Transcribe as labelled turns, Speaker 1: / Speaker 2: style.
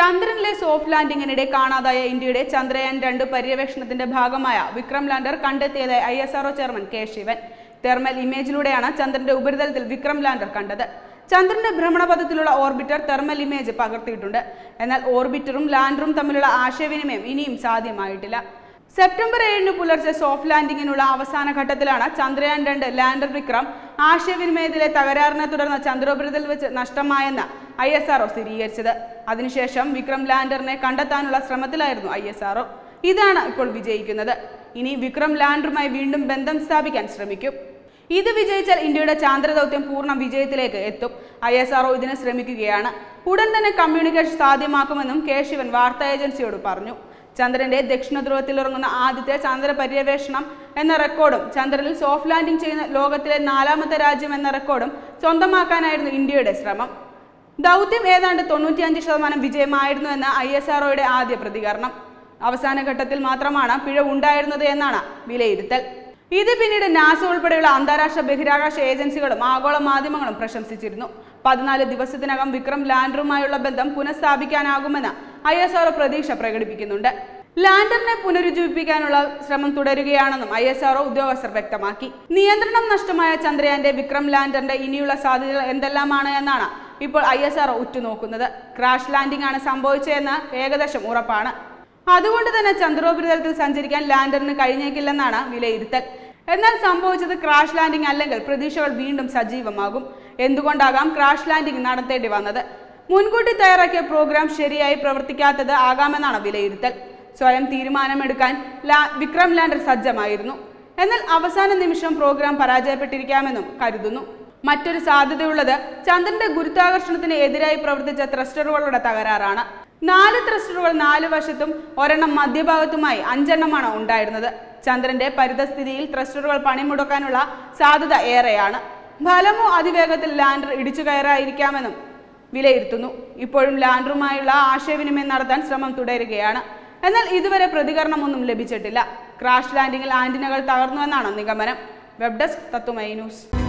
Speaker 1: ചന്ദ്രനിലെ soft ലാൻഡിങ്ങിനിടെ കാണാതായ ഇന്ത്യയുടെ ചന്ദ്രയാൻ രണ്ട് പര്യവേഷണത്തിന്റെ ഭാഗമായ വിക്രം ലാൻഡർ കണ്ടെത്തിയതായി I S R O chairman K Sivan thermal ഇമേജിലൂടെയാണ് ചന്ദ്രന്റെ ഉപരിതലത്തിൽ വിക്രം ലാൻഡർ കണ്ടത് ചന്ദ്രന്റെ ഭ്രമണപഥത്തിലുള്ള ഓർബിറ്റർ തെർമൽ ഇമേജ് പകർത്തിയിട്ടുണ്ട് എന്നാൽ ഓർബിറ്ററും ലാൻഡറും തമ്മിലുള്ള ആശയവിനിമയം ഇനിയും സാധ്യമായിട്ടില്ല സെപ്റ്റംബർ ഏഴിന് പുലർച്ചെ സോഫ്റ്റ് ലാൻഡിങ്ങിനുള്ള അവസാന ഘട്ടത്തിലാണ് ചന്ദ്രയാൻ രണ്ട് ലാൻഡർ വിക്രം ആശയവിനിമയത്തിലെ തകരാറിനെ തുടർന്ന് ചന്ദ്രോപരിതൽ വെച്ച് നഷ്ടമായെന്ന് ഐ എസ് ആർഒ സ്ഥിരീകരിച്ചത് അതിനുശേഷം വിക്രം ലാൻഡറിനെ കണ്ടെത്താനുള്ള ശ്രമത്തിലായിരുന്നു ഐ എസ് ആർഒ ഇതാണ് ഇപ്പോൾ വിജയിക്കുന്നത് ഇനി വിക്രം ലാൻഡറുമായി വീണ്ടും ബന്ധം സ്ഥാപിക്കാൻ ശ്രമിക്കും ഇത് വിജയിച്ചാൽ ഇന്ത്യയുടെ ചാന്ദ്ര ദൗത്യം പൂർണ്ണ വിജയത്തിലേക്ക് എത്തും ഐ എസ് ആർഒ ഇതിന് ശ്രമിക്കുകയാണ് ഉടൻ തന്നെ കമ്മ്യൂണിക്കേഷൻ സാധ്യമാക്കുമെന്നും കെ ശിവൻ വാർത്താ ഏജൻസിയോട് പറഞ്ഞു ചന്ദ്രന്റെ ദക്ഷിണ ധ്രുവത്തിൽ ഇറങ്ങുന്ന ആദ്യത്തെ ചന്ദ്ര പര്യവേഷണം എന്ന റെക്കോർഡും ചന്ദ്രനിൽ സോഫ്റ്റ് ലാൻഡിംഗ് ചെയ്യുന്ന ലോകത്തിലെ നാലാമത്തെ രാജ്യം എന്ന റെക്കോർഡും സ്വന്തമാക്കാനായിരുന്നു ഇന്ത്യയുടെ ശ്രമം ദൗത്യം ഏതാണ്ട് തൊണ്ണൂറ്റിയഞ്ച് ശതമാനം വിജയമായിരുന്നു എന്ന ഐ എസ് ആർഒയുടെ ആദ്യ പ്രതികരണം അവസാന ഘട്ടത്തിൽ മാത്രമാണ് പിഴവ് ഉണ്ടായിരുന്നത് എന്നാണ് വിലയിരുത്തൽ ഇത് പിന്നീട് നാസ ഉൾപ്പെടെയുള്ള അന്താരാഷ്ട്ര ബഹിരാകാശ ഏജൻസികളും ആഗോള മാധ്യമങ്ങളും പ്രശംസിച്ചിരുന്നു പതിനാല് ദിവസത്തിനകം വിക്രം ലാൻഡറുമായുള്ള ബന്ധം പുനഃസ്ഥാപിക്കാനാകുമെന്ന് ഐ എസ് ആർഒ പ്രതീക്ഷ പ്രകടിപ്പിക്കുന്നുണ്ട് ലാൻഡറിനെ പുനരുജ്ജീവിപ്പിക്കാനുള്ള ശ്രമം തുടരുകയാണെന്നും ഐ എസ് ആർഒ ഉദ്യോഗസ്ഥർ വ്യക്തമാക്കി നിയന്ത്രണം നഷ്ടമായ ചന്ദ്രയാന്റെ വിക്രം ലാൻഡറിന്റെ ഇനിയുള്ള സാധ്യതകൾ എന്തെല്ലാമാണ് എന്നാണ് ഇപ്പോൾ ഐ എസ് ആർഒ ഉറ്റുനോക്കുന്നത് ക്രാഷ് ലാൻഡിംഗ് ആണ് സംഭവിച്ചതെന്ന് ഏകദേശം ഉറപ്പാണ് അതുകൊണ്ട് തന്നെ ചന്ദ്രോപരിതലത്തിൽ സഞ്ചരിക്കാൻ ലാൻഡറിന് കഴിഞ്ഞേക്കില്ലെന്നാണ് വിലയിരുത്തൽ എന്നാൽ സംഭവിച്ചത് ക്രാഷ് ലാൻഡിംഗ് അല്ലെങ്കിൽ പ്രതീക്ഷകൾ വീണ്ടും സജീവമാകും എന്തുകൊണ്ടാകാം ക്രാഷ് ലാൻഡിംഗ് നടത്തേണ്ടി വന്നത് മുൻകൂട്ടി തയ്യാറാക്കിയ പ്രോഗ്രാം ശരിയായി പ്രവർത്തിക്കാത്തത് ആകാമെന്നാണ് വിലയിരുത്തൽ സ്വയം തീരുമാനമെടുക്കാൻ ലാ വിക്രം ലാൻഡർ സജ്ജമായിരുന്നു എന്നാൽ അവസാന നിമിഷം പ്രോഗ്രാം പരാജയപ്പെട്ടിരിക്കാമെന്നും കരുതുന്നു മറ്റൊരു സാധ്യതയുള്ളത് ചന്ദ്രന്റെ ഗുരുത്വാകർഷണത്തിന് എതിരായി പ്രവർത്തിച്ച ത്രസ്റ്ററുകളുടെ തകരാറാണ് നാല് ത്രസ്റ്ററുകൾ നാല് വശത്തും ഒരെണ്ണം മധ്യഭാഗത്തുമായി അഞ്ചെണ്ണമാണ് ഉണ്ടായിരുന്നത് ചന്ദ്രന്റെ പരിതസ്ഥിതിയിൽ ത്രസ്റ്ററുകൾ പണിമുടക്കാനുള്ള സാധ്യത ഏറെയാണ് ഫലമോ അതിവേഗത്തിൽ ലാൻഡർ ഇടിച്ചു കയറായിരിക്കാമെന്നും വിലയിരുത്തുന്നു ഇപ്പോഴും ലാൻഡറുമായുള്ള ആശയവിനിമയം നടത്താൻ ശ്രമം തുടരുകയാണ് എന്നാൽ ഇതുവരെ പ്രതികരണമൊന്നും ലഭിച്ചിട്ടില്ല ക്രാഷ് ലാൻഡിംഗിൽ ആന്റിനകൾ തകർന്നുവെന്നാണ് നിഗമനം വെബ് ഡെസ്ക് തത്തുമൈ ന്യൂസ്